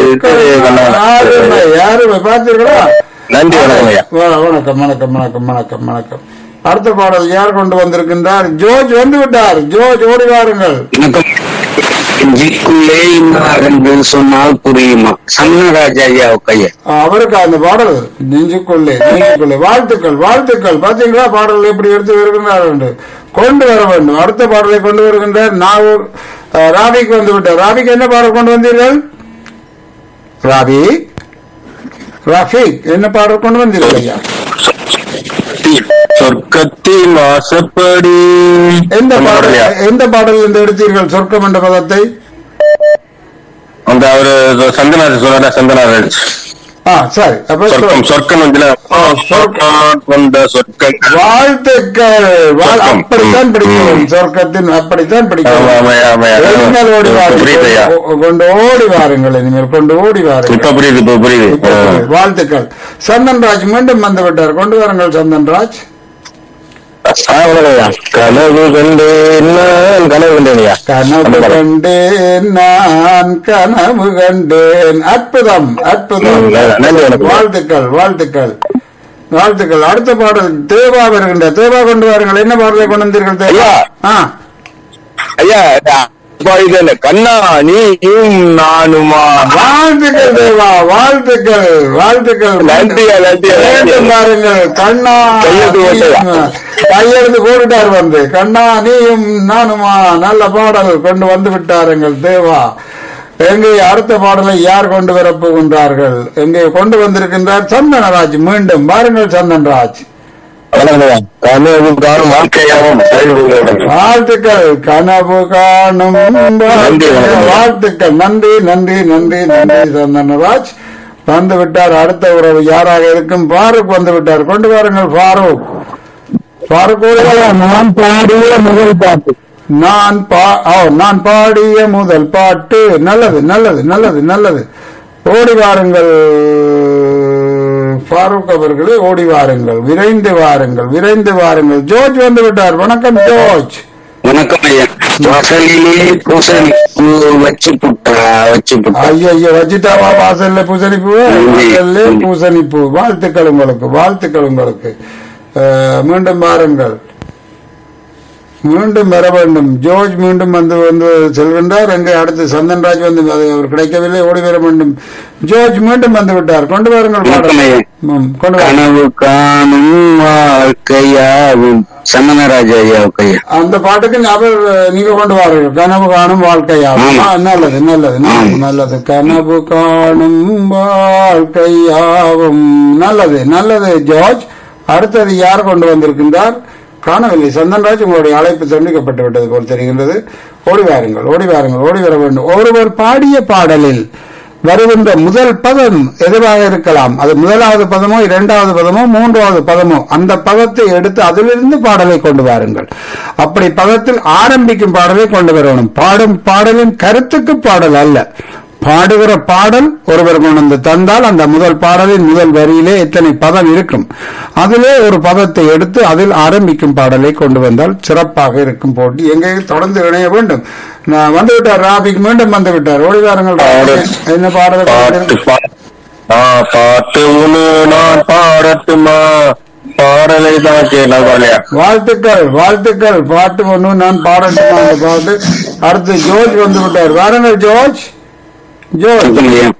யாருமே யாருமே பார்த்தீர்களா நன்றி வணக்கம் ஐயா வ- வணக்கம் வணக்கம் வணக்கம் வணக்கம் வணக்கம் அடுத்த பாடல் யார் கொண்டு வந்திருக்கின்றார் ஜோர்ஜ் வந்து விட்டார் ஜோர்ஜ் ஓடி வாருங்கள் வணக்கம் நெஞ்சுக்குள்ளே இன்னார் என்று சொன்னால் புரியுமா சன்னராஜ் ஐயா கையா அவருக்கு அந்த பாடல் நெஞ்சுக்குள்ளே நெஞ்சுக்குள்ளே வாழ்த்துக்கள் வாழ்த்துக்கள் பாத்தீங்களா பாடல் எப்படி எடுத்து வருகின்றார் என்று கொண்டு வர வேண்டும் அடுத்த பாடலை கொண்டு வருகின்றார் நாகூர் அஹ், ராபிக் வந்து விட்டார் ராபிக் என்ன பாடல் கொண்டு வந்தீர்கள் ராபிக் ரஃபீக் என்ன பாடல் கொண்டு வந்தீர்கள் ஐயா சொர்க்கத்தின் வாசப்படி எந்த அந்த பாடல் பாடலையா? எந்த பாடல் இந்த எடுத்தீர்கள் சொர்க்கம் என்ற பதத்தை அந்த அவரு சந்தனார் சொல்ற சந்தனார் ஆ சரி அப்ப சொர்க்கம் சொர்க்கம் வந்து சொர்க்கம் வந்த சொர்க்கம் வாழ்த்துக்கள் வாழ்- சொர்க்கம். அப்படித்தான் ம், பிடிக்கும் ம். சொர்க்கத்தின் அப்படித்தான் பிடிக்கும் ஆமா, ஆமா, ஆமா, ஆமா. இனிமேல் ஓடி புரியுது ஐயா. வாருங்கள் கொண்டு ஓடி வாருங்கள் இனிமேல் கொண்டு ஓடி வாருங்கள் இப்ப புரியுது இப்ப புரியுது இப்ப புரியுது. வாழ்த்துக்கள் சந்தன்ராஜ் மீண்டும் வந்து விட்டார் கொண்டு வாருங்கள் சந்தன்ராஜ் கனவு கண்டேன் நான் கனவு கண்டேன் கனவு கண்டேன் நான் கனவு கண்டேன் அற்புதம் அற்புதம் ம், நன்றி, வணக்கம். வாழ்த்துக்கள் வாழ்த்துக்கள் வாழ்த்துக்கள் அடுத்த பாடல் தேவா வருகின்ற தேவா கொண்டு வாருங்கள் என்ன பாடலை கொண்டு வந்தீர்கள் தேவா ஐயா. ஆ ஐயா அப்பா, இது என்ன? கண்ணா நீயும் நானுமா வாழ்த்துக்கள் தேவா வாழ்த்துக்கள் வாழ்த்துக்கள் நன்றியா, நன்றியா, நன்றியா. மீண்டும் பாருங்கள் கண்ணா கையெழுத்து போட்டதா? நீயும் கையெழுத்து போட்டுட்டார் வந்து கண்ணா நீயும் நானுமா நல்ல பாடல் கொண்டு வந்து விட்டாருங்கள் தேவா எங்கே அடுத்த பாடலை யார் கொண்டு வரப் போகின்றார்கள் எங்கே கொண்டு வந்திருக்கின்றார் சந்தனராஜ் மீண்டும் பாருங்கள் சந்தன்ராஜ் வணக்கம் கனவு காணும் வாழ்க்கையாவும் செயல்படுகிறேன். வாழ்த்துக்கள் கனவு காணும் நன்றி, வணக்கம். வாழ்த்துக்கள் நன்றி நன்றி நன்றி நன்றி சந்தனராஜ் வந்து விட்டார் அடுத்த உறவு யாராக இருக்கும் ஃபாரூக் வந்து விட்டார் கொண்டு வாருங்கள் ஃபாரூக் ஃபாரூக் ஓடுவாரா? நான் பாடிய முதல் பாட்டு நான் பா ஓ நான் பாடிய முதல் பாட்டு நல்லது நல்லது நல்லது நல்லது ஓடி வாருங்கள் ஃபாரூக் அவர்களே ஓடி வாருங்கள் விரைந்து வாருங்கள் விரைந்து வாருங்கள் ஜோர்ஜ் வந்து விட்டார் வணக்கம் ஜோர்ஜ் வணக்கம் ஐயா வாசலிலே பூசணி பூ வச்சு புட்டா வச்சு புட்டா ஐயோ ஐயோ வச்சுட்டாவா வாசல்ல பூசணி பூ வாசல்ல பூசணி பூ வாழ்த்துக்கள் உங்களுக்கு வாழ்த்துக்கள் உங்களுக்கு அஹ், மீண்டும் வாருங்கள் மீண்டும் வர வேண்டும் ஜோர்ஜ் மீண்டும் வந்து வந்து செல்கின்றார் அங்கே அடுத்து சந்தன்ராஜ் வந்து அது அவர் கிடைக்கவில்லை ஓடி வர வேண்டும் ஜோர்ஜ் மீண்டும் வந்து விட்டார் கொண்டு வாருங்கள் பாடல். வணக்கம் ஐயா. ம், கொண்டு வாருங்கள். கனவு காணும் வாழ்க்கையாவும் சந்தனராஜ ஐயா கையா அந்த பாட்டுக்கு அவர் நீங்க கொண்டு வாருங்கள் கனவு காணும் வாழ்க்கையாகும் ஆமா. ஆ, நல்லது நல்லது நல்லது, நல்லது கனவு காணும் வாழ்க்கையாகும் நல்லது நல்லது ஜார்ஜ் அடுத்தது யார் கொண்டு வந்திருக்கின்றார் காணவில்லை சந்தன்ராஜ் உங்களுடைய அழைப்பு துண்டிக்கப்பட்டு விட்டது போல் தெரிகின்றது ஓடி வாருங்கள் ஓடி வாருங்கள் ஓடி வர வேண்டும் ஒருவர் பாடிய பாடலில் வருகின்ற முதல் பதம் எதுவாக இருக்கலாம் அது முதலாவது பதமோ இரண்டாவது பதமோ மூன்றாவது பதமோ அந்த பதத்தை எடுத்து அதிலிருந்து பாடலை கொண்டு வாருங்கள் அப்படி பதத்தில் ஆரம்பிக்கும் பாடலை கொண்டு வரணும் பாடும் பாடலின் கருத்துக்கு பாடல் அல்ல பாடுகிற பாடல் ஒருவர் கொண்டு வந்து தந்தால் அந்த முதல் பாடலின் முதல் வரியிலே எத்தனை பதம் இருக்கும் அதிலே ஒரு பதத்தை எடுத்து அதில் ஆரம்பிக்கும் பாடலை கொண்டு வந்தால் சிறப்பாக இருக்கும் போட்டி எங்கே தொடர்ந்து இணைய வேண்டும் நான் வந்து விட்டார் ராபிக் மீண்டும் வந்து விட்டார் ஓடி வாருங்கள் ராபிக். என்ன பாடலை கொண்டு பாட்டு பா- ஆ, பாட்டு ஒண்ணு நான் பாடட்டுமா பாடலை தான் கேட்கலையா வாழ்த்துக்கள் வாழ்த்துக்கள் பாட்டு ஒண்ணு நான் பாடட்டுமா அந்த பாட்டு அடுத்து ஜோர்ஜ் வந்து விட்டார் வாருங்கள் ஜோர்ஜ் ஜோர்ஜ்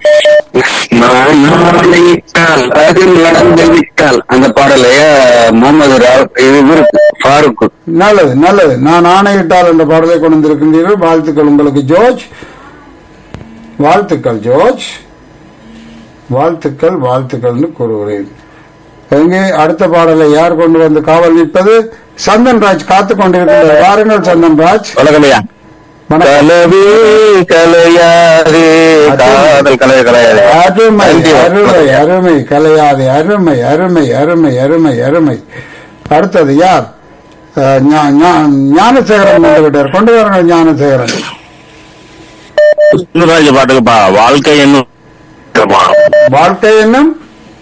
நான் நாளையிட்டால் அது நடந்து விட்டால் அந்த பாடலைய முகமது ராவ் இவருக்கு ஃபாரூக் நல்லது நல்லது நான் ஆணையிட்டால் என்ற பாடலை கொண்டு வந்திருக்கின்றீர்கள் வாழ்த்துக்கள் உங்களுக்கு ஜோர்ஜ் வாழ்த்துக்கள் ஜோர்ஜ் வாழ்த்துக்கள் வாழ்த்துக்கள்னு கூறுகிறேன் எங்கே அடுத்த பாடலை யார் கொண்டு வந்து காவல் நிற்பது சந்தன்ராஜ் காத்து கொண்டிருக்கிறார் வாருங்கள் சந்தன்ராஜ் வணக்கம்யா வணக்கம் கலவே கலையாது காதல் கலைய கலையாது அருமை நன்றி. அருமை அருமை கலையாதே அருமை அருமை அருமை அருமை அருமை அடுத்தது யார் அஹ், ஞா- ஞா- ஞானசேகரன் வந்து விட்டார் கொண்டு வாருங்கள் ஞானசேகரன் கிருஷ்ணராஜ பாட்டுக்குப்பா வாழ்க்கை என்னும் வாழ்க்கை என்னும்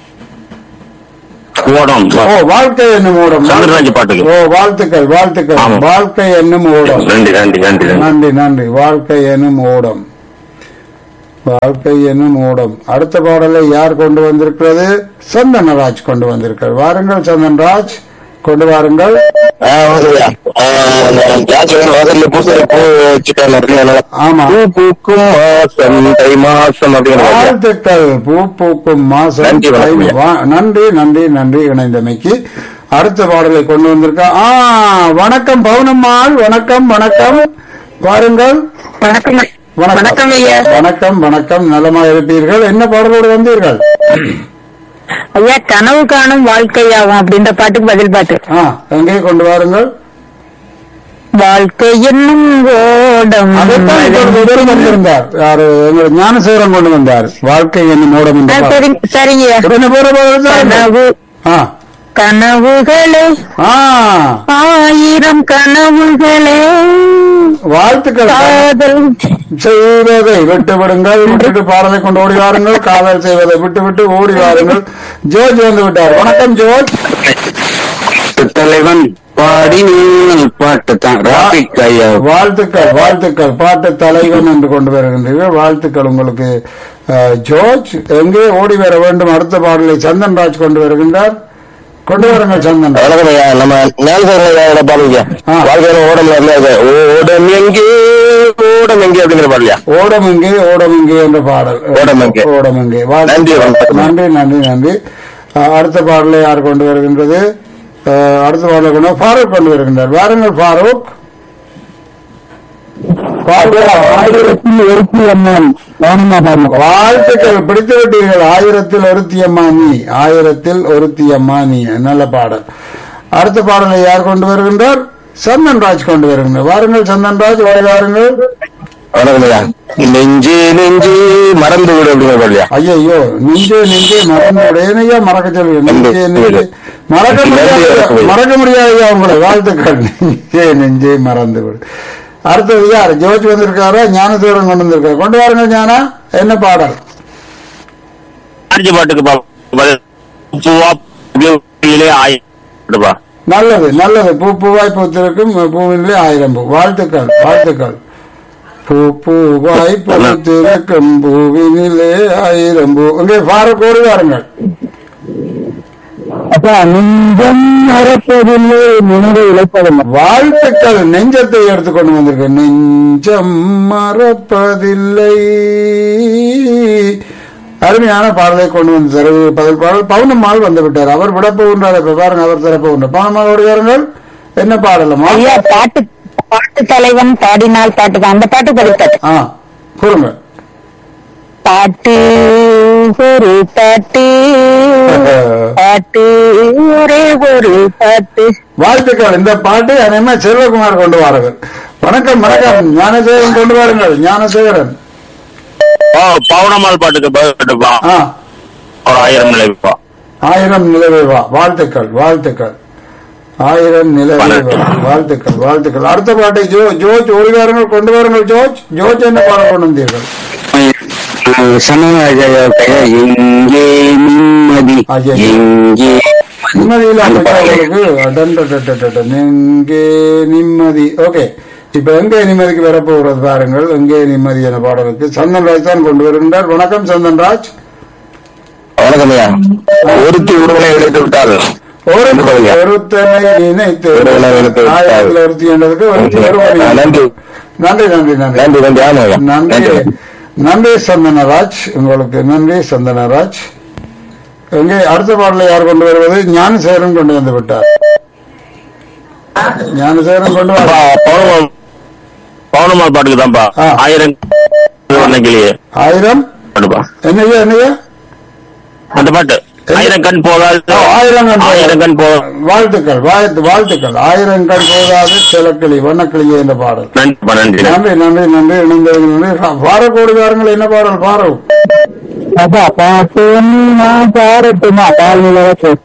ஓடம் ஓ வாழ்க்கை என்னும் ஓடம் சந்திரராஜ பாட்டுக்கு ஓ வாழ்த்துக்கள் வாழ்த்துக்கள் ஆமா. வாழ்க்கை என்னும் ஓடம் நன்றி நன்றி நன்றி நன்றி நன்றி நன்றி வாழ்க்கை என்னும் ஓடம் வாழ்க்கை என்னும் ஊடம் அடுத்த பாடலை யார் கொண்டு வந்திருக்கிறது சந்தனராஜ் கொண்டு வந்திருக்கிறார் வாருங்கள் சந்தன்ராஜ் கொண்டு வாருங்கள் ஆ, வணக்கம்யா. ஆ, நான் ஜாஸ்தி வாசல்ல பூசை பூ வச்சுட்டேன் நிறைய ஆமா பூ பூக்கும் மாசம் தை மாசம் அப்படிங்கிற மாதிரி. வாழ்த்துக்கள் பூ பூக்கும் மாசம் நன்றி, வணக்கம் ஐயா. வா- நன்றி நன்றி நன்றி இணைந்தமைக்கு அடுத்த பாடலை கொண்டு வந்திருக்கா ஆ வணக்கம் பவுனம்மாள் வணக்கம் வணக்கம் வாருங்கள் வணக்கம் வணக்கம் ஐயா வணக்கம் வணக்கம் நலமா இருப்பீர்கள் என்ன பாடலோடு வந்தீர்கள் ஐயா கனவு காணும் வாழ்க்கையாகும் அப்படின்ற பாட்டுக்கு பதில் பாட்டு ஆ எங்கே கொண்டு வாருங்கள் வாழ்க்கை என்னும் ஓடம் அதைத்தான் இப்பொழுது ஒருவர் வந்திருந்தார் யாரு எங்கள் ஞானசேகரன் கொண்டு வந்தார் வாழ்க்கை என்னும் ஓடம் ஆ, என்று சரிங்க சரிங்க ஐயா உடனே போற பாடல் தான். கனவு ஆ கனவுகளே ஆ ஆயிரம் கனவுகளே வாழ்த்துக்கள் காதல் செய்வதை விட்டு விடுங்கள் விட்டுட்டு பாடலை கொண்டு ஓடி வாருங்கள் காதல் செய்வதை விட்டு விட்டு ஓடி வாருங்கள் ஜோர்ஜ் வந்து விட்டார் வணக்கம் ஜோர்ஜ் தலைவன் பாடினீல் பாட்டு தான் ராபிக் ஐயா வாழ்த்துக்கள் வாழ்த்துக்கள் பாட்டு தலைவன் என்று கொண்டு வருகின்றீர்கள் வாழ்த்துக்கள் உங்களுக்கு அஹ், ஜோர்ஜ் எங்கே ஓடி வர வேண்டும் அடுத்த பாடலை சந்தன் ராஜ் கொண்டு வருகின்றார் கொண்டு வாருங்கள் சந்தன் ராஜ். வணக்கம் ஐயா நம்ம ஞானசேகரோட பாடுங்க ஆ. வாழ்க்கையில ஓடம் இல்ல ஓடம் எங்கே ஓடம் எங்கே அப்படிங்கிற பாடலையா ஓடம் எங்கே ஓடம் எங்கே என்ற பாடல் ஓடம் எங்கே. ஓடம் எங்கே வாழ்த்து- நன்றி, வணக்கம். நன்றி நன்றி நன்றி அஹ், அடுத்த பாடலை யார் கொண்டு வருகின்றது அஹ், அடுத்த பாடலை கொண்டு ஃபாரூக் கொண்டு வருகின்றார் வாருங்கள் ஃபாரூக் ஆயிரத்தில் ஒருத்தி அம்மன் கவனமா பாருங்க வாழ்த்துக்கள் பிடித்து விட்டீர்கள் ஆயிரத்தில் ஒருத்தியம்மா நீ ஆயிரத்தில் ஒருத்தியம்மா நீ நல்ல பாடல் அடுத்த பாடலை யார் கொண்டு வருகின்றார் சந்தன் ராஜ் கொண்டு வருகின்றார் வாருங்கள் சந்தன் ராஜ் ஓடி வாருங்கள் வணக்கம் ஐயா நெஞ்சு நெஞ்சு மறந்து விடு அப்படிங்கிற பாடலையா ஐயோ நெஞ்சே நெஞ்சே மறந்து ஏனையா மறக்க சொல்லுங்க நெஞ்சே நெஞ்சே மறக்க முடியாது மறக்க முடியாது ஐயா உங்களை வாழ்த்துக்கள் நெஞ்சே நெஞ்சே மறந்து விடு அடுத்தது யார் ஜோஜ் வந்திருக்காரா ஞானதேவன் கொண்டு வந்திருக்காரு கொண்டு வாருங்க ஞானா என்ன பாடல் ஆர்ஜி பாட்டுக்கு பா- பதில். பூவா பூவிலே ஆயிடுப்பா நல்லது நல்லது பூ பூவாய் பூத்திருக்கும் பூவிலே ஆயிரம் பூ வாழ்த்துக்கள் வாழ்த்துக்கள் பூ பூவாய் பூத்திருக்கும் பூவினிலே ஆயிரம் பூ இங்கே பாரு கோடி வாருங்கள் அப்பா நெஞ்சம் மறப்பதில்லை நினைவை இழைப்பதில்லை வாழ்த்துக்கள் நெஞ்சத்தை எடுத்துக்கொண்டு வந்திருக்கு நெஞ்சம் மறப்பதில்லை அருமையான பாடலை கொண்டு வந்து தருவது பதில் பாடல் பவுனம்மாள் வந்து விட்டார் அவர் விட போகின்றார் இப்ப பாருங்க அவர் தர போகின்றார் பவுனம்மாள் ஓடுவாருங்கள் என்ன பாடலமா ஐயா பாட்டு பாட்டு தலைவன் பாடினால் பாட்டு தான் அந்த பாட்டு பதில் பாட்டு ஆ கூறுங்க பாட்டு ஒரு பாட்டு பாட்டு ஒரே ஒரு பாட்டு வாழ்த்துக்கள் இந்த பாட்டு அனைமே செல்வகுமார் கொண்டு வாருங்கள் வணக்கம் வணக்கம் ஞானசேகரன் கொண்டு வாருங்கள் ஞானசேகரன் ஆ, பவுனம்மாள் பாட்டுக்கு பதில்ப்பா ஆ ஒரு ஆயிரம் நிலைப்பா ஆயிரம் நிலவே வா வாழ்த்துக்கள் வாழ்த்துக்கள் ஆயிரம் நிலவே வா வாழ்த்துக்கள் வாழ்த்துக்கள் அடுத்த பாட்டை ஜோ ஜோர்ஜ் ஒரு வாருங்கள் கொண்டு வாருங்கள் ஜோர்ஜ் ஜோர்ஜ் என்ன பாடம் கொண்டு வந்தீர்கள் எங்கே நிம்மதி ஐயா. எங்கே நிம்மதியில் உங்களுக்கு அடண்ட டட டட எங்கே நிம்மதி ஓகே இப்ப எங்கே நிம்மதிக்கு வரப்போகிறது பாருங்கள் எங்கே நிம்மதி என பாடலுக்கு சந்தன்ராஜ் தான் கொண்டு வருகின்றார் வணக்கம் சந்தன்ராஜ் வணக்கம் ஐயா ஒருத்தி உருவனை விளைத்து விட்டால் ஒரு சொல்லுங்க. ஒருத்தனை நினைத்து ஒருவனை நினைத்து விட்டால். ஆயிரத்தில் ஒருத்தி என்றதுக்கு ஒருத்தி ஒருவனை ஆ, நன்றி நன்றி நன்றி நன்றி நன்றி நன்றி ஆமா ஐயா நன்றி நன்றி நன்றி சந்தனராஜ் உங்களுக்கு நன்றி சந்தனராஜ் எங்கே அடுத்த பாடலை யார் கொண்டு வருவது ஞானசேகரன் கொண்டு வந்து விட்டார் ஞானசேகரன் கொண்டு வர அப்பா, பவுனம்மாள் பவுனம்மாள் பாட்டுக்கு தான்ப்பா ஆ. ஆயிரம் கிளியே ஆயிரம் பாட்டுப்பா என்னையா என்னையா அந்த பாட்டு ஆயிரம் கண் போதாது ஓ, ஆயிரம் கண் போதாது. ஆயிரம் கண் போதாது வாழ்த்துக்கள் வாழ்த்து வாழ்த்துக்கள் ஆயிரம் கண் போதாது சிலக்கிளி வண்ணக்கிளியே என்ற பாடல் நன்றிப்பா நன்றி நன்றி நன்றி நன்றி இணைந்தது நன்றி பாரக்கோடுகாரங்கள் என்ன பாடல் பாரு அப்பா பாட்டு ஒண்ணு நான் பாடட்டுமா பாடல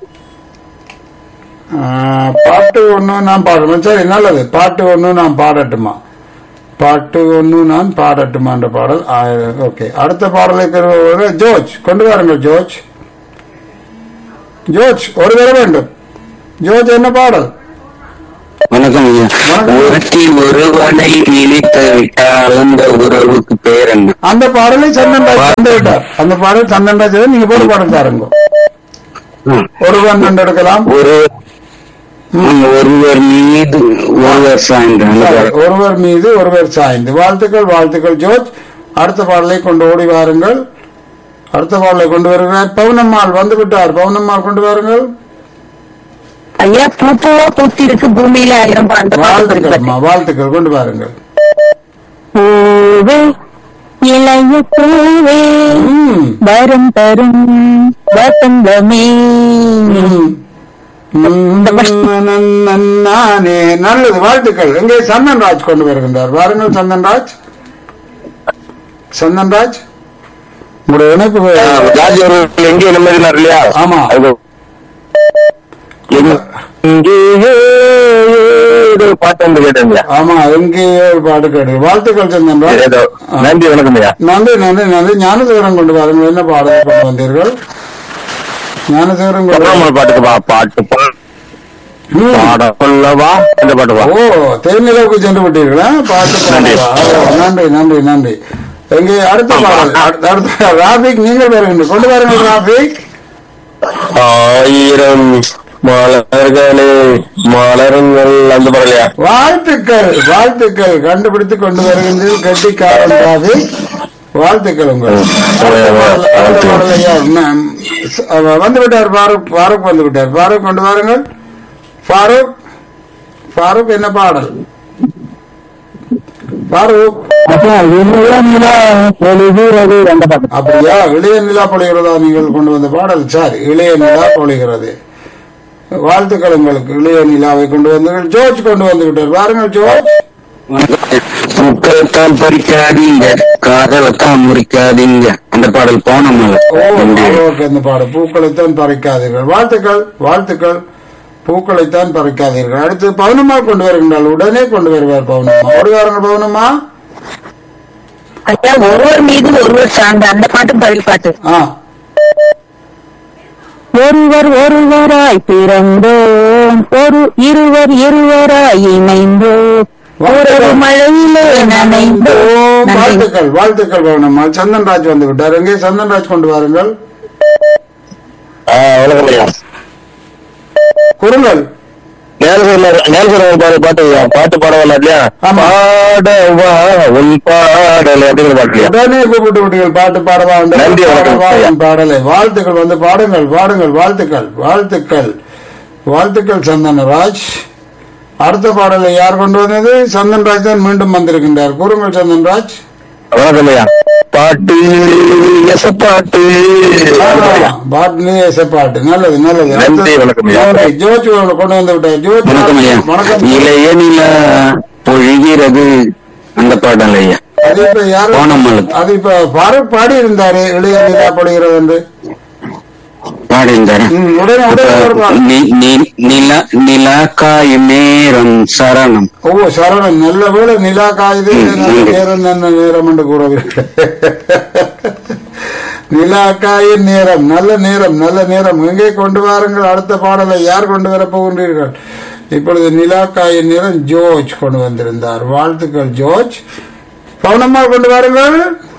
பாட்டு ஒண்ணு நான் பாடணும் சரி நல்லது பாட்டு ஒண்ணு நான் பாடட்டுமா பாட்டு ஒண்ணு நான் பாடட்டுமா என்ற பாடல் ஓகே அடுத்த பாடலை பெறுபவர் ஜோர்ஜ் கொண்டு வாருங்கள் ஜோர்ஜ் ஜோர்ஜ் ஒரு தர வேண்டும் ஜோர்ஜ் என்ன பாடல் வணக்கம் ஐயா வணக்கம். ஒருத்தி ஒருவனை இழித்து விட்டால் அந்த உறவுக்கு பேர் என்ன அந்த பாடலை சந்தன்ராஜ் தந்து விட்டார் அந்த பாடல் சந்தன்ராஜ் நீங்க போட்டு பாடம் தாருங்க ம். ஒருவன் கண்டெடுக்கலாம் ஒரு ம், ஒருவர் மீது ஒருவர் சாய்ந்த அந்த பாடல். ஒருவர் மீது ஒருவர் சாய்ந்து வாழ்த்துக்கள் வாழ்த்துக்கள் ஜோர்ஜ் அடுத்த பாடலை கொண்டு ஓடி வாருங்கள் அடுத்த பாடலை கொண்டு வருகிறார் பவுனம்மாள் வந்து விட்டார் பவுனம்மாள் கொண்டு வாருங்கள் ஐயா பூப்பூவா பூத்தி இருக்கு பூமியில ஆயிரம் பா- அந்த பாட்டு வாழ்த்துக்கள் குறிப்பிட்டு. அம்மா வாழ்த்துக்கள் கொண்டு வாருங்கள் பூவே இளைய பூவே ம், வரம் தரும் வசந்தமே ம். ம், நானே நல்லது வாழ்த்துக்கள் எங்கே சந்தன்ராஜ் கொண்டு வருகின்றார் வாருங்கள் சந்தன்ராஜ் சந்தன்ராஜ் உங்களுடைய இணைப்பு ஆ, ராஜ் அவர்கள் எங்கே நிம்மதினார் இல்லையா ஆமா. அது எங்க- எங்கேயோ ஏதோ பாட்டு வந்து கேட்டேன் ஆமா எங்கேயோ ஒரு பாட்டு கேடு வாழ்த்துக்கள் சந்தன்ராஜ் ஏதோ நன்றி வணக்கம் ஐயா நன்றி நன்றி நன்றி ஞானசேகரம் கொண்டு வாருங்கள் என்ன பாடலை கொண்டு வந்தீர்கள் ஞானசேகரம் கொண்டு சொல்லாமல் பாட்டுக்கு வா பாட்டு பா- ம். பாட சொல்லவா இந்த பாட்டு வா ஓ தேனிலவுக்கு சென்று விட்டீர்களா பாட்டு நன்றி. பாடவா? ஓ, நன்றி நன்றி நன்றி எங்கே அடுத்த பாடல் அடுத்த- அடுத்த ராபிக் நீங்கள் வருகின்ற கொண்டு வாருங்கள் ராபிக் ஆயிரம் மலர்களே மலருங்கள் அந்த பாடலையா வாழ்த்துக்கள் வாழ்த்துக்கள் கண்டுபிடித்து கொண்டு வருகின்றீர்கள் கெட்டிக்காரன் ராபிக் வாழ்த்துக்கள் உங்கள் அடுத்த பாடல், அடுத்த பாடல் ஐயா, ந- ச- அவ வந்து விட்டார் ஃபாரூக் ஃபாரூக் வந்து விட்டார் ஃபாரூக் கொண்டு வாருங்கள் ஃபாரூக் ஃபாரூக் என்ன பாடல் ஃபாரூக் அந்த பாட்டு அப்படியா இளைய நிலா பொழிகிறதா நீங்கள் கொண்டு வந்த பாடல் சார் இளைய நிலா பொழிகிறது வாழ்த்துக்கள் உங்களுக்கு இளைய நிலாவை கொண்டு வந்தீர்கள் ஜோர்ஜ் கொண்டு வந்து விட்டார் வாருங்கள் ஜோர்ஜ் பூக்களைத்தான் பறிக்காதீங்க காதலைத்தான் முறிக்காதீங்க அந்த பாடல் போன ஓ மலர் ஓகே அந்த பாடல் பூக்களைத்தான் பறிக்காதீர்கள் வாழ்த்துக்கள் வாழ்த்துக்கள் பூக்களைத்தான் பறிக்காதீர்கள் அடுத்து பவுனம்மா கொண்டு வருகின்றால் உடனே கொண்டு வருவார் பவுனம்மா ஓடி வாருங்கள் பவுனம்மா ஐயா ஒருவர் மீது ஒருவர் சார்ந்த அந்த பாட்டு பதில் பாட்டு ஆ ஒருவர் ஒருவராய் பிறந்தோம் ஒரு இருவர் இருவராய் இணைந்தோம் ஒரு மழையிலே நனைந்தோம் நன்றி. வாழ்த்துக்கள் வாழ்த்துக்கள் பவுனம்மா சந்தன்ராஜ் வந்து விட்டார் எங்கே சந்தன்ராஜ் கொண்டு வாருங்கள் வணக்கம் ஐயா குறுங்கள் நேல்சர் பாடு பாட்டு ஐயா. பாட்டு பாட வரல இல்லையா ஆமா. பாடவா உன் பாடல் அப்படிங்கிற பாட்டு இல்லையா உடனே கூப்பிட்டு விட்டீர்கள் பாட்டு பாடவா உண்டு. நன்றி, வணக்கம். பாடவா உன் பாடலை வாழ்த்துக்கள் வந்து பாடுங்கள் பாடுங்கள் வாழ்த்துக்கள் வாழ்த்துக்கள் வாழ்த்துக்கள் சந்தனராஜ் அடுத்த பாடலை யார் கொண்டு வந்தது சந்தன்ராஜ் தான் மீண்டும் வந்திருக்கின்றார் கூறுங்கள் சந்தன்ராஜ் வணக்கம் ஐயா பாட்டு எச பாட்டு பாட்டு ஏச பாட்டு நல்லது நல்லது நன்றி, வணக்கம் ஐயா. ஜோதி, ஜோதி அவர்கள் கொண்டு வந்து விட்டார் ஜோதி வணக்கம் ஐயா வணக்கம் இளைய நில பொழிகிறது அந்த பாடல் ஐயா அது இப்ப யாரு ஓணமல்லு. அது இப்ப பாரூக் பாடி இருந்தாரு இளைய நிலா படுகிறது என்று பாடிந்தாரு ம், உடனே உடனே ஒரு பாடல். நிலா நிலா காய் நேரம் சரணம் ஓ சரவணன் நல்ல வேளை நிலா காயுது ம், நல்ல ம். நேரம் நல்ல நேரம் என்று கூறவில்லை நிலா காயின் நேரம் நல்ல நேரம் நல்ல நேரம் எங்கே கொண்டு வாருங்கள் அடுத்த பாடலை யார் கொண்டு வரப் போகின்றீர்கள் இப்பொழுது நிலா காயின் நேரம் ஜோர்ஜ் கொண்டு வந்திருந்தார் வாழ்த்துக்கள் ஜோர்ஜ் பவுனம்மா கொண்டு வாருங்கள்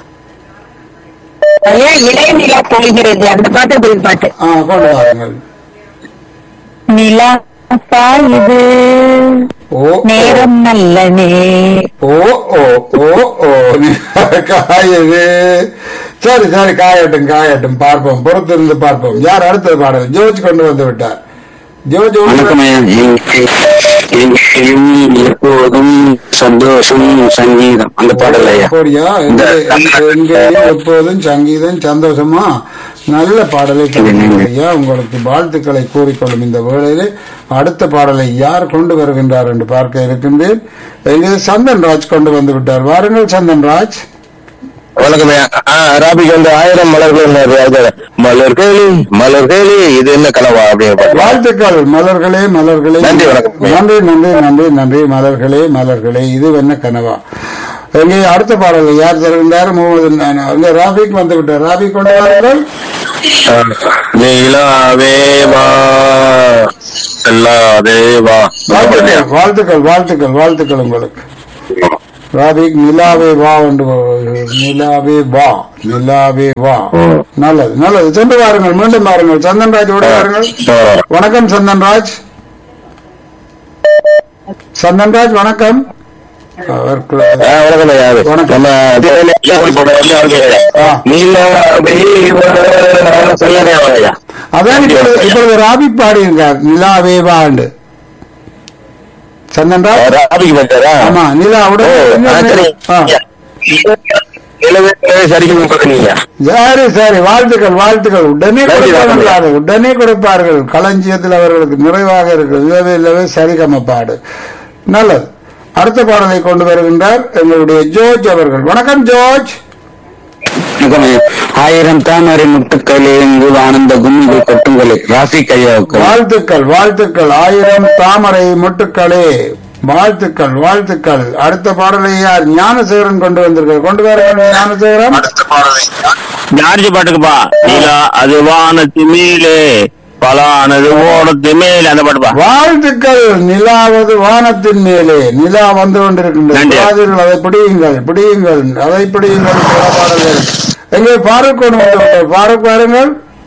ஐயா இளைய நிலா பொழிகிறது அந்த பாட்டு பதில் பாட்டு ஆ கொண்டு வாருங்கள் நிலா சாயுது ஓ ஓ. நேரம் நல்ல நே ஓ ஓ ஓ ஓ காயுது சரி சரி காயட்டும் காயட்டும் பார்ப்போம் பொறுத்திருந்து பார்ப்போம் யார் அடுத்தது பாடல் ஜோர்ஜ் கொண்டு வந்து விட்டார் ஜோர்ஜ் வணக்கம் ஐயா எங்கே- எங்கேயும் எப்போதும் சந்தோஷம் சங்கீதம் அந்த பாடல் ஐயா அப்படியா இந்த- எங்கேயும் எப்போதும் சங்கீதம் சந்தோஷமா நல்ல பாடலை தருகிறீர்கள் ஐயா உங்களுக்கு வாழ்த்துக்களை கூறிக்கொள்ளும் இந்த வேளையிலே அடுத்த பாடலை யார் கொண்டு வருகின்றார் என்று பார்க்க இருக்கின்றேன் எங்கே சந்தன் ராஜ் கொண்டு வந்து விட்டார் வாருங்கள் சந்தன் ராஜ் வணக்கம் ஐயா ஆ, ராபிக்கு வந்து ஆயிரம் மலர்கள் அது மலர்களே மலர்களே இது என்ன கனவா அப்படிங்கிற பாட்டு வாழ்த்துக்கள் மலர்களே மலர்களே நன்றி, வணக்கம். நன்றி நன்றி நன்றி நன்றி மலர்களே மலர்களே இது என்ன கனவா எங்கே அடுத்த பாடல் யார் தருகின்றார் முகமது நானா. அங்கே ராபிக் வந்து விட்டார் ராபிக் கொண்டு வாருங்கள் நீலாவே வா செல்லாதே வா வாழ்த்துக்கள் வாழ்த்துக்கள் வாழ்த்துக்கள் வாழ்த்துக்கள் உங்களுக்கு ராதிக் நிலாவே வா என்று நிலாவே வா நிலாவே வா நல்லது நல்லது சென்று வாருங்கள் மீண்டும் வாருங்கள் சந்தன்ராஜ் ஓடி வாருங்கள் வணக்கம் சந்தன்ராஜ் சந்தன்ராஜ் வணக்கம் அவருக்கு வணக்கம் ஐயா வணக்கம். நம்ம ஆ. நீலாவே வா செல்லாதே வா ஐயா அதான் இப்பொழுது இப்பொழுது ராபிக் பாடியிருக்கார் நிலாவே வாண்டு சந்தன்ராஜ் ராபிக்கு பட்டாரா ஆமா நிலாவுடன் ஆ, சரி. ஆ. நிலவே நிலவே சரிக்கணும் பார்க்கறீங்க சரி சரி வாழ்த்துக்கள் வாழ்த்துக்கள் உடனே நன்றி, கொடுப்பார்கள் நன்றி. அது, உடனே கொடுப்பார்கள் களஞ்சியத்தில் அவர்களுக்கு நிறைவாக இருக்கிறது இல்லவே இல்லவே சரிகமப்பாடு நல்லது அடுத்த பாடலை கொண்டு வருகின்றார் எங்களுடைய ஜோர்ஜ் அவர்கள் வணக்கம் ஜோர்ஜ் ஆயிரம் தாமரை முட்டுக்களே எங்குள் ஆனந்த கும்மிகள் கொட்டுங்களே ராசிக் ஐயாவுக்கு வாழ்த்துக்கள் வாழ்த்துக்கள் ஆயிரம் தாமரை மொட்டுக்களே வாழ்த்துக்கள் வாழ்த்துக்கள் அடுத்த பாடலை யார் ஞானசேகரன் கொண்டு வந்திருக்கார் கொண்டு வருகிறார் ஞானசேகரன் ஜார்ஜ் பாட்டுக்குப்பா நீலா அது வானத்து மேலே பலானது ஓடத்து மேலே அந்த பாட்டுப்பா வாழ்த்துக்கள் நிலாவது வானத்தின் மேலே நிலா வந்து கொண்டிருக்கின்றது நன்றி. காதில் அதை பிடியுங்கள் பிடியுங்கள் அதை பிடியுங்கள் சில பாடல்கள் எங்கே பாரூக் கொண்டு வந்திருக்கிறார். பாரூக் வாருங்கள்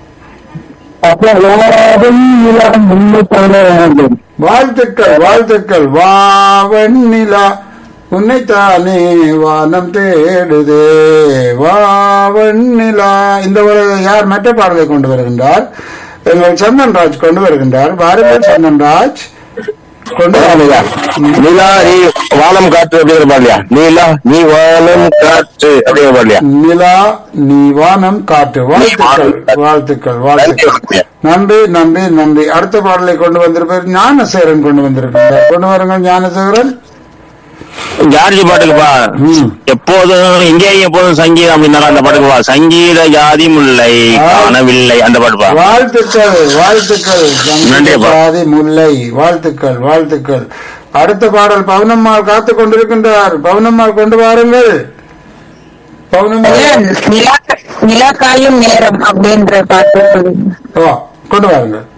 வாழ்த்துக்கள் வாழ்த்துக்கள் வாவன் நிலா உன்னைத்தானே வானம் தேடுதே வாவன் நிலா இந்த ஒரு யார் மற்ற பாடலை கொண்டு வருகின்றார் எங்கள் சந்தன்ராஜ் கொண்டு வருகின்றார் வாருங்கள் சந்தன்ராஜ் கொண்டு வருகிறார் நீலா நீ வானம் காற்று அப்படிங்கிற பாடலையா நீலா நீ வானம் காற்று அப்படிங்கிற பாடலையா நிலா நீ வானம் காட்டு வாழ்த்துக்கள் வாழ்த்துக்கள் வாழ்த்துக்கள் நன்றி நன்றி நன்றி அடுத்த பாடலை கொண்டு வந்திருப்பார் ஞானசேகரன் கொண்டு வந்திருக்கின்றார் கொண்டு வாருங்கள் ஞானசேகரன் ஜார்ஜ் பாட்டுக்குப்பா ம். எப்போதும் இங்கே எப்போதும் சங்கீதம் அப்படின்னாலும் அந்த பாட்டுக்குப்பா சங்கீத ஜாதி முல்லை காணவில்லை அந்த பாட்டுப்பா வாழ்த்துக்கள் வாழ்த்துக்கள் நன்றிப்பா. சாதி முல்லை வாழ்த்துக்கள் வாழ்த்துக்கள் அடுத்த பாடல் பவுனம்மாள் காத்து கொண்டிருக்கின்றார் பவுனம்மாள் கொண்டு வாருங்கள் பவுனம்மாள் நிலா நிலா காயும் நேரம் அப்படின்ற பாட்டு ஓ, கொண்டு வாருங்கள்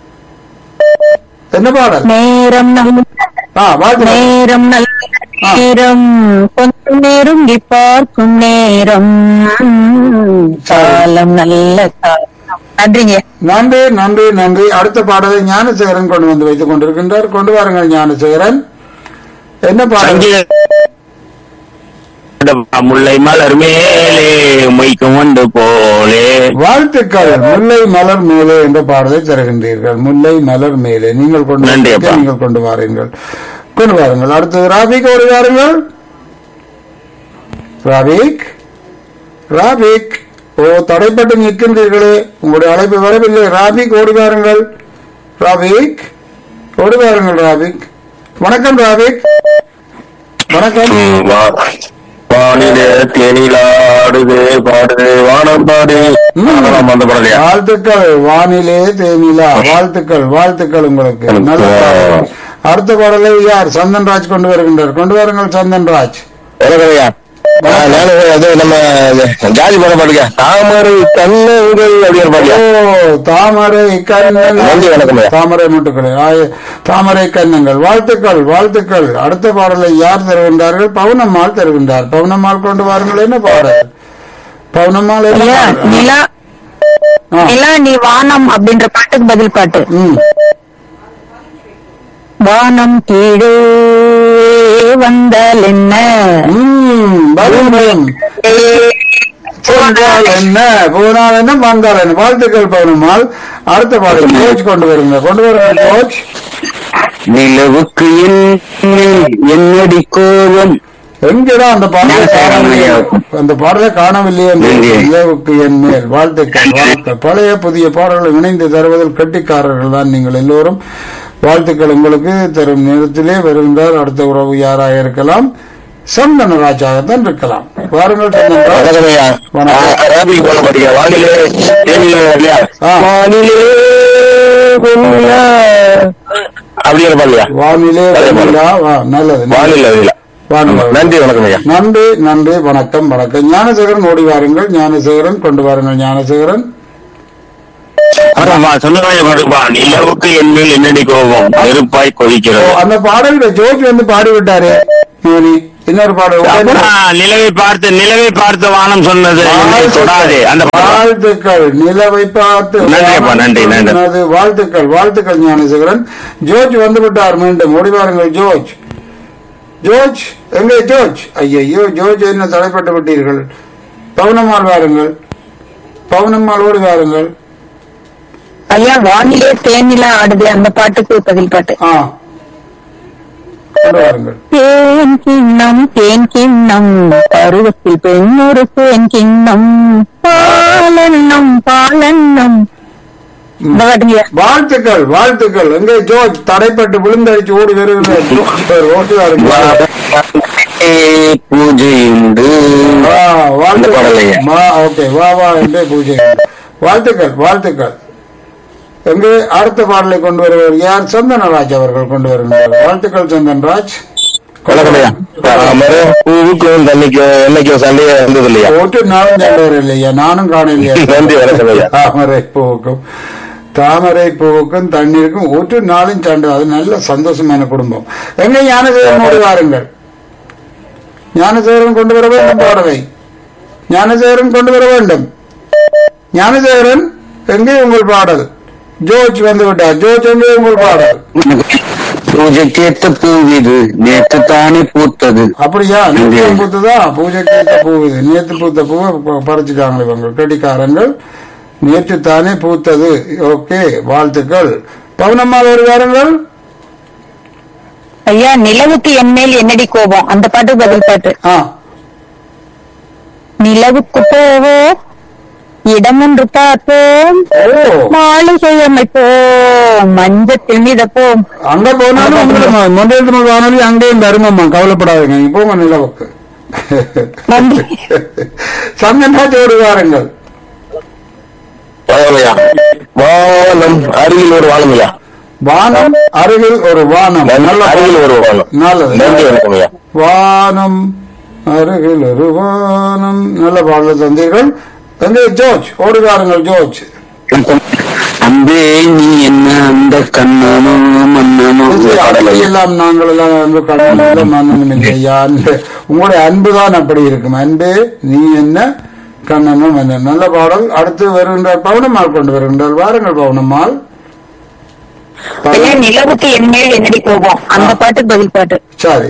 என்ன பாடல் நேரம் நல்ல ஆ வாழ்த்து நேரம் நல்ல நேரம் கொஞ்சம் நெருங்கி பார்க்கும் நேரம் காலம் நல்ல காலம் நன்றிங்க நன்றி நன்றி நன்றி அடுத்த பாடலை ஞானசேகரன் கொண்டு வந்து வைத்துக் கொண்டிருக்கின்றார் கொண்டு வாருங்கள் ஞானசேகரன் என்ன பாடல் முல்லை மலர் மேலே மொய்க்கும் ஒன்று போலே வாழ்த்துக்கள் முல்லை மலர் மேலே என்ற பாடலை தருகின்றீர்கள் முல்லை மலர் மேலே நீங்கள் கொண்டு நன்றி, வந்திருக்க அப்பா. நீங்கள் கொண்டு வாருங்கள் கொண்டு வாருங்கள் அடுத்தது ராபிக் ஒரு வாருங்கள் ராபிக் ராபிக் ஓ தடைப்பட்டு நிற்கின்றீர்களே உங்களுடைய அழைப்பு வரவில்லை ராபிக் ஓடி வாருங்கள் ராபிக் ஓடி வாருங்கள் ராபிக் வணக்கம் ராபிக் வணக்கம் வானிலே தேனிலாடுது பாடுது வானம் பாடு ம். அதெல்லாம் அந்த பாடலையா வாழ்த்துக்கள் வானிலே தேனிலா வாழ்த்துக்கள் வாழ்த்துக்கள் உங்களுக்கு நல்ல பாடல். அடுத்த பாடலை யார் சந்தன்ராஜ் கொண்டு வருகின்றார் கொண்டு வாருங்கள் சந்தன்ராஜ் உலகையா அது நம்ம ஜாதி பாட பாடுங்க தாமரை கண்ணங்கள் அப்படின்னு ஓ பாடியா தாமரை கண்ணங்கள் நன்றி, வணக்கம் ஐயா. தாமரை முட்டுக்கள் ஆய- தாமரை கண்ணங்கள் வாழ்த்துக்கள் வாழ்த்துக்கள் அடுத்த பாடலை யார் தருகின்றார்கள் பவுனம்மாள் தருகின்றார் பவுனம்மாள் கொண்டு வாருங்கள் என்ன பாடல் பவுனம்மாள் என்ன ஐயா, பாடல்? நிலா ஆ. நிலா நீ வானம் அப்படின்ற பாட்டுக்கு பதில் பாட்டு ம் வானம் கீழே வந்தால் என்ன ம் வரும் வரும் போனால் என்ன போனால் என்ன வந்தால் என்ன வாழ்த்துக்கள் பவுனம்மாள் அடுத்த பாடல் கோச் கொண்டு வருங்க கொண்டு வருங்க கோச் நிலவுக்கு என் என்னடி கோபம் எங்கடா அந்த பாடலை நான் காணவில்லை சேரன் அந்த பாடலை காணவில்லை என்று நன்றி. நிலவுக்கு என் மேல் வாழ்த்துக்கள் வாழ்த்துக்கள் பழைய புதிய பாடல்களை இணைந்து தருவதில் கட்டிக்காரர்கள் தான் நீங்கள் எல்லோரும் வாழ்த்துக்கள் உங்களுக்கு தரும் நேரத்திலே வருகின்றார் அடுத்த உறவு யாராக இருக்கலாம் சந்தனராஜாகத்தான் இருக்கலாம் வாருங்கள் சந்தனராஜ் வணக்கம்யா வணக்கம். ராபிக் போல பாடியா வானிலே தேனிலா இல்லையா ஆ. வானிலே வெண்ணிலா. அப்படிங்கிற பாடலையா வானிலே வெண்ணிலா. வா, நல்லது வானிலை இல்ல வானிலை. நன்றி வணக்கம் ஐயா நன்றி நன்றி வணக்கம் வணக்கம் ஞானசேகரன் ஓடி வாருங்கள் ஞானசேகரன் கொண்டு வாருங்கள் ஞானசேகரன் சொல்லுவாங்க நிலவுக்கு என் மேல் என்னடி கோபம் நெருப்பாய் ஓ, கொதிக்கிறது அந்த பாடல் ஜோஜ் வந்து பாடி விட்டாரு யூனி இன்னொரு பாடல் அப்புறம் நிலவை பார்த்து நிலவை பார்த்து வானம் சொன்னது என்னை தொடாதே அந்த பாடம் வாழ்த்துக்கள் நிலவை பார்த்து நன்றி அப்பா, நன்றி, நன்றி. சொன்னது. வாழ்த்துக்கள் வாழ்த்துக்கள் ஞானசேகரன் ஜோர்ஜ் வந்து விட்டார் மீண்டும் ஓடி வாருங்கள் ஜோர்ஜ் ஜோர்ஜ் எங்கே ஜோர்ஜ் ஐயையோ ஜோர்ஜ் என்ன தலைப்பட்டு விட்டீர்கள் பவுனம்மாள் வாருங்கள் பவுனம்மாள் ஓடி வாருங்கள் ஐயா வானிலே தேனிலா ஆடுது அந்த பாட்டுக்கு பதில் பாட்டு ஆ கொண்டு வாருங்கள் தேன் கிண்ணம் தேன் கிண்ணம் பருவத்தில் பெண் ஒரு தேன் கிண்ணம் பாலன்னம் பாலன்னம் இந்த பாட்டுங்கய்யா வாழ்த்துக்கள் வாழ்த்துக்கள் எங்கே ஜோர்ஜ் தடைப்பட்டு விழுந்தடிச்சு ஓடி வருகிறார் ஓடி வாருங்கள் பூஜை உண்டு வா, அந்த பாடலையா? வாழ்த்துக்கள் வா, ஓகே வா வா என்றே பூஜை வாழ்த்துக்கள் வாழ்த்துக்கள் எங்கே அடுத்த பாடலை கொண்டு வருவர் யார் சந்தனராஜ் அவர்கள் கொண்டு வருகிறார் வாழ்த்துக்கள் சந்தன்ராஜ் வணக்கம்யா பூவுக்கும் தண்ணிக்கும் என்னைக்கும் சண்டையே வந்தது இல்லையா போட்டு நானும் சண்டவர் இல்லையா நானும் காணலையா நன்றி வணக்கம் ஐயா தாமரை பூவுக்கும் தாமரை பூவுக்கும் தண்ணீருக்கும் ஒட்டு நாளும் சண்டை அது நல்ல சந்தோஷமான குடும்பம் எங்க ஞானசேகரன் ஓடி வாருங்கள் ஞானசேகரன் கொண்டு வர வேண்டும் பாடலை ஞானசேகரன் கொண்டு வர வேண்டும் ஞானசேகரன் எங்கே உங்கள் பாடல் ஜோர்ஜ் வந்து விட்டார் ஜோர்ஜ் எங்கே உங்கள் பாடல் பூஜைக்கேத்த பூவிது நேற்று தானே பூத்தது அப்படியா நேற்று பூத்ததா பூஜைக்கு ஏத்த பூ இது நேற்று பூத்த பூவை ப- பறிச்சுட்டாங்க இவங்க கெட்டிக்காரங்கள் நேற்று தானே பூத்தது ஓகே வாழ்த்துக்கள் பவுனம்மா வருவாருங்கள் ஐயா நிலவுக்கு என் மேல் என்னடி கோபம் அந்த பாட்டு பதில் பாட்டு ஆ நிலவுக்கு போவோம் இடமொன்று பார்ப்போம் ஓ மாளிகை அமைப்போம் மஞ்சத்தில் மிதப்போம் அங்க போனாலும் உங்களுக்கு மொபைல் தமிழ் வானொலி அங்கேயும் தருமம்மா கவலைப்படாதீங்க நீங்க போங்க நிலவுக்கு நன்றி சங்கன்ராஜ் வருவாருங்கள் வானமையா வானம் அருகில் ஒரு வானமையா வானம் அருகில் ஒரு வானம் நல்ல அருகில் ஒரு வானம் நல்லது நன்றி வணக்கம் ஐயா வானம் அருகில் ஒரு வானம் நல்ல பாடல் தந்தீர்கள் தந்தை ஜோர்ஜ் ஓடி வாருங்கள் ஜோர்ஜ் அன்பே நீ என்ன அந்த கண்ணனோ மன்னனோ பாடல் ஐயா எல்லாம் நாங்கள் எல்லாம் அன்பு கடவுள் மன்னனும் இல்லையா அன்பு உங்களுடைய அன்புதான் அப்படி இருக்கும் அன்பே நீ என்ன கண்ணனும் மன்னன் நல்ல பாடல் அடுத்து வருகின்றார் பவுனம்மாள் கொண்டு வருகின்றார் வாருங்கள் பவுனம்மாள் ஐயா நிலவுக்கு என் மேல் என்னடி கோபம் அந்த பாட்டுக்கு பதில் பாட்டு சரி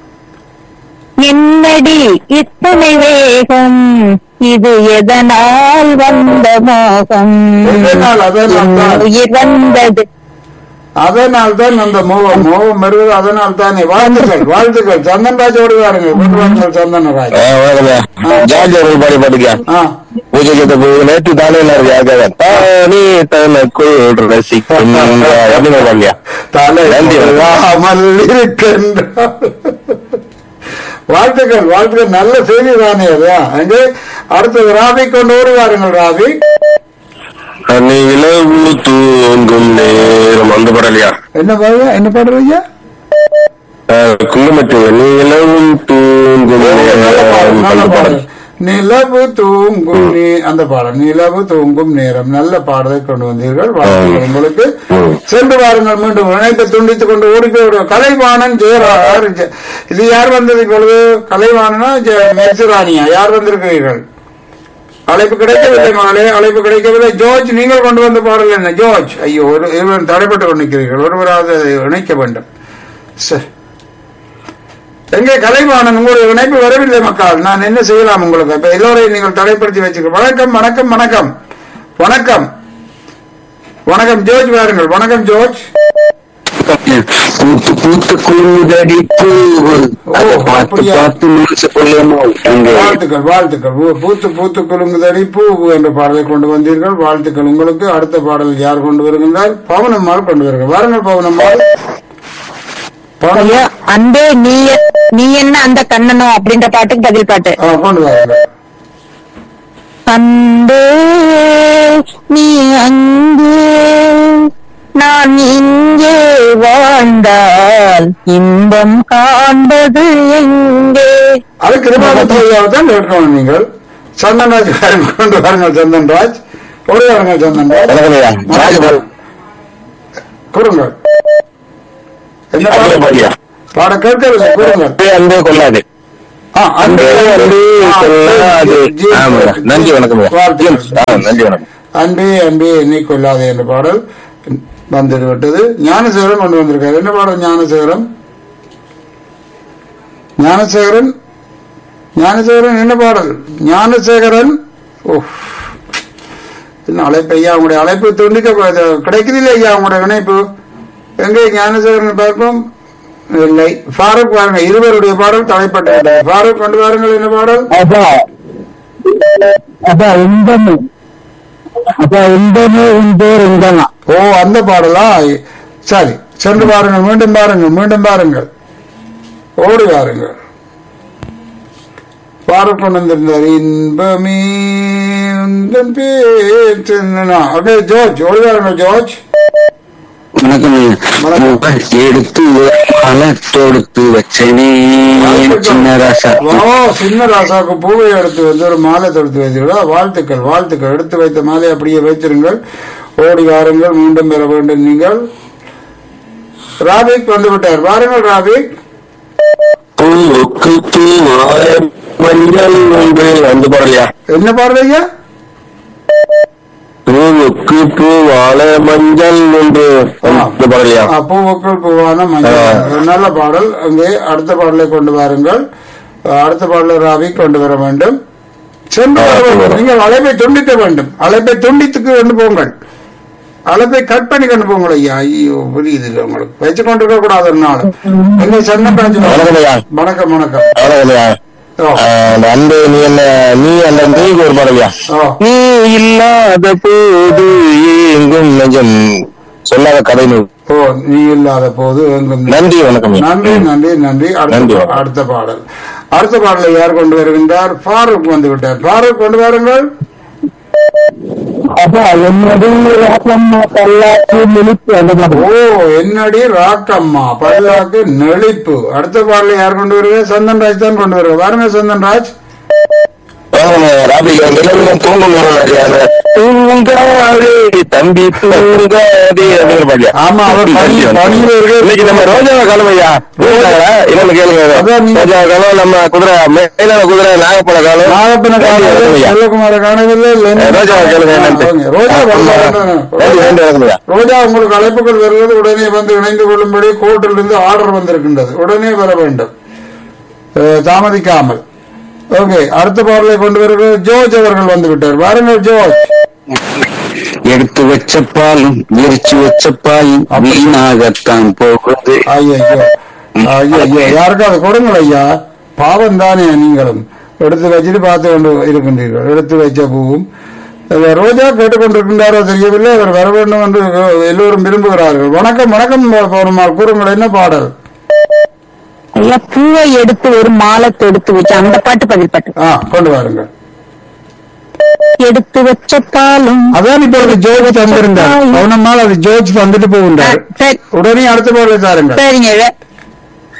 என்னடி இத்தனை வேகம் இது எதனால் வந்த மோகம் எதனால், அதனால் தான். என் உயிர் வந்தது அதனால் தான் அந்த மோகம் மோகம் வருவது அதனால் தானே வாழ்த்துக்கள் வாழ்த்துக்கள் சந்தன்ராஜ் ஓடி வாருங்கள் கொண்டு வாருங்கள் சந்தனராஜ் வணக்கம்யா ஜார்ஜ் அவர்கள் பாடி பாட்டுக்கியா ஆ பூஜைக்கேத்த பூ நேற்று தானே எல்லாரும் யாருக்காக தானே தனக்குள் ரசிக்கும் அப்படின்னு வருவாங்க தலை நன்றி. கொள்ளாமல் இருக்கின்றார் வாழ்த்துக்கள் வாழ்த்துக்கள் நல்ல செய்தி தானே அது அங்கே அடுத்தது ராபி கொண்டு ஓடி வாருங்கள் ராபி நிலவு தூங்கும் நேரம் அந்த படலையா என்ன பாருங்க என்ன பாடுறீங்க குங்குமத்து நிலவும் தூங்கும் நல்ல பாடல், நேரம் நல்ல அந்த பாடல். பாடல் நிலவு தூங்கும் நீ அந்த பாடல் நிலவு தூங்கும் நேரம் நல்ல பாடலை கொண்டு வந்தீர்கள் வாழ்த்துக்கள் உங்களுக்கு சென்று வாருங்கள் மீண்டும் இணைப்பை துண்டித்துக் கொண்டு ஓடி போய் விடுவோம். கலைவாணன் ஜெயரார் ஜெ- இது யார் வந்தது இப்பொழுது கலைவாணனா ஜெ- மெர்சிராணியா யார் வந்திருக்கிறீர்கள் அழைப்பு கிடைக்கவில்லை மகளே அழைப்பு கிடைக்கவில்லை ஜோர்ஜ் நீங்கள் கொண்டு வந்த பாடல் என்ன ஜோர்ஜ் ஐயோ ஒரு இருவர் தடைப்பட்டு கொண்டிருக்கிறீர்கள் ஒருவராவது அதை இணைக்க வேண்டும் சரி எங்கே கலைவாணன் உங்களுடைய இணைப்பு வரவில்லை மக்கள் நான் என்ன செய்யலாம் உங்களுக்கு இப்ப எல்லோரையும் நீங்கள் தடைப்படுத்தி வச்சுக்க வணக்கம் வணக்கம் வணக்கம் வணக்கம் வணக்கம் ஜோர்ஜ் வாருங்கள் வணக்கம் ஜோர்ஜ் பூத்து பூத்து குழுமுதடி பூ அதை ஓ, பார்த்து அப்படியா? பார்த்து மனசு கொள்ளையமோ அங்கே வாழ்த்துக்கள் வாழ்த்துக்கள் பூ- பூத்து பூத்து குலுங்குதடி பூ பூ என்ற பாடலை கொண்டு வந்தீர்கள் வாழ்த்துக்கள் உங்களுக்கு அடுத்த பாடல் யார் கொண்டு வருகின்றார் பவனம்மாள் கொண்டு வருகிறார் வாருங்கள் பவனம்மாள் பவனம்மாள் ஐயா அன்பே நீ எ- நீ என்ன அந்த கண்ணனோ அப்படின்ற பாட்டுக்கு பதில் பாட்டு ஆ, கொண்டு வாருங்கள் அன்பே நீ அங்கே நான் இங்கே வாழ்ந்தால் இன்பம் காண்பது எங்கே அது கிருபாபதி ஐயாவை தான் கேட்கணும் நீங்கள் சந்தன்ராஜ் கொண்டு வாருங்கள் சந்தன்ராஜ் ஓடி வாருங்கள் சந்தன் ராஜ் வணக்கம் ஐயா ராஜபால் கூறுங்கள் என்ன பாடல் ஐயா பாட கேட்கவில்லை கூறுங்கள் அன்பே அன்பே கொள்ளாது ஆ, அன்பே அன்பே ஆ, கொள்ளாது ஜி- ஆமா ஐயா. நன்றி வணக்கம் ஐயா வாழ்த்துக்கள். ஜேம்ஸ். ஆ, நன்றி வணக்கம் அன்பே அன்பே என்னை கொள்ளாதே என்ற பாடல் வந்துட்டு விட்டது ஞானசேகரன் கொண்டு வந்திருக்காரு என்ன பாடல் ஞானசேகரன் ஞானசேகரன் ஞானசேகரன் என்ன பாடல் ஞானசேகரன் ஓஹ். என்ன அழைப்பு ஐயா உங்களுடைய அழைப்பு துண்டிக்க கிடைக்குதில்லை ஐயா உங்களுடைய இணைப்பு எங்கே ஞானசேகரன் பார்ப்போம் இல்லை ஃபாரூக் பாருங்க இருவருடைய பாடல் தலைப்பட்டு விட்டது. ஃபாரூக் கொண்டு வாருங்கள் என்ன பாடல் அப்பா அப்பா இன்பமே அப்பா இன்பமே உன் பேர் இன்பமா ஓ அந்த பாடலா சரி சென்று பாருங்கள் மீண்டும் பாருங்கள் மீண்டும் பாருங்கள் ஓடி வாருங்கள் பாரக் கொண்டு வந்திருந்தார் இன்பமே உந்தன் பேர் சின்னனா. அப்படியே ஜோர்ஜ் ஓடி வாருங்கள் ஜோர்ஜ் வணக்கம் வணக்கம். எடுத்து மலை தொடுத்து வச்சனே சின்ன ராசா ஓ சின்ன ராசாவுக்கு பூவை எடுத்து வந்து ஒரு மாலை தொடுத்து வைத்தீர்களா வாழ்த்துக்கள் வாழ்த்துக்கள் எடுத்து வைத்த மாலை அப்படியே வைத்திருங்கள் ஓடி வாருங்கள் மீண்டும் பெற வேண்டும் நீங்கள் ராபிக் வந்து விட்டார் வாருங்கள் ராபிக் பூவுக்கு பூவாய மஞ்சள் உண்டு வந்து போறலையா என்ன பாடுறீங்க பூவுக்கு பூவால மஞ்சள் உண்டு வந்து போறலையா ஆ, பூவுக்குள் பூவான மஞ்சள் நல்ல பாடல் அங்கே அடுத்த பாடலை கொண்டு வாருங்கள் அஹ், அடுத்த பாடலை ராவி கொண்டு வர வேண்டும் சென்று வர வேண்டும் நீங்கள் அழைப்பை துண்டிக்க வேண்டும் அழைப்பை துண்டித்துக்கு கொண்டு போங்கள் அழைப்பை கட் பண்ணி கொண்டு போங்கள் ஐயா ஐயோ புரியுது இல்லை உங்களுக்கு வச்சு கொண்டு இருக்க கூடாது ஒரு நாள் எங்க சென்ன வணக்கம் ஐயா. வணக்கம் வணக்கம் அவ்வளவுதான்யா. ஓ, ஆஹ் அந்த அன்பு நீ என்ன நீ அந்த நீக்கு ஒரு பாடலையா ஓ. நீ இல்லாத போது எங்கும் நெஞ்சம் சொல்லாத கதை நூல் ஓ நீ இல்லாத போது எங்கும் நன்றி வணக்கம் ஐயா. நன்றி நன்றி நன்றி அடுத்த நன்றி. பா- அடுத்த பாடல் அடுத்த பாடலை யார் கொண்டு வருகின்றார் ஃபாரூக் வந்து விட்டார் ஃபாரூக் கொண்டு வாருங்கள் அப்பா என்னுடைய ராசம்மா பல்லாக்கு மிளிப்பு அந்த மாதிரி ஓ என்னடி ராக்கம்மா பல்லாக்கு நெளிப்பு அடுத்த பாடலை யார் கொண்டு வருவார் சந்தன் ராஜ் தான் கொண்டு வருவார் வாருங்க சந்தன் ராஜ் வாங்க, ராபிகா, நிலவிலும் தூங்கும் நேரம் அது. தூங்காதே தம்பி தூங்காதே அப்படிங்கிற பாடலையா ஆமா, அவர் பணி- பணியில இருக்கு. இன்னைக்கு நம்ம ரோஜாவை காலம் ஐயா ரோஜாங்களா என்னன்னு கேளுங்க அதான் நீங்க- ரோஜா காலம் நம்ம குதிரை மேலான குதிரை நாகப்பழ காலம் நாகப்பன காணவில்லை ஐயா. செல்வகுமார காணவில்லை லெனின் ரோஜா கேளுங்க என்னன்ட்டு. ஓகே, ரோஜா ஆமா. வரலாம். நன்றி, நன்றி, வணக்கம் ஐயா. ரோஜா உங்களுக்கு அழைப்புகள் வருவது உடனே வந்து இணைந்து கொள்ளும்படி கோர்ட்டிலிருந்து ஆர்டர் வந்திருக்கின்றது உடனே வர வேண்டும் அஹ், தாமதிக்காமல் ஓகே அடுத்த பாடலை கொண்டு வருகிற ஜோர்ஜ் அவர்கள் வந்து விட்டார் வாருங்கள் ஜோர்ஜ் எடுத்து வச்ச பாலும் எரிச்சு வச்ச பாயும் வீணாகத்தான் போகுது ஐயோ ஐயோ ஐயோ யாருக்காவது கொடுங்கள் ஐயா பாவம் தானே நீங்களும் எடுத்து வச்சுட்டு பார்த்து கொண்டு இருக்கின்றீர்கள் எடுத்து வச்ச பூவும் இந்த ரோஜா கேட்டுக்கொண்டிருக்கின்றாரோ தெரியவில்லை அவர் வர வேண்டும் என்று எல்லோரும் விரும்புகிறார்கள் வணக்கம் வணக்கம் பௌர்ணமார் கூறுங்கள் என்ன பாடல் ஐயா பூவை எடுத்து ஒரு மாலை தொடுத்து வச்சு அந்த பாட்டு பதில் பாட்டு ஆ கொண்டு வாருங்கள் எடுத்து வச்ச பாலும் அதான் இப்பொழுது ஜோர்ஜ் தந்திருந்தார் பௌர்ணமால் அது ஜோர்ஜ் தந்துட்டு ஆ, போகின்றார் சரி உடனே அடுத்த பாடலை தாருங்கள் சரிங்க வே-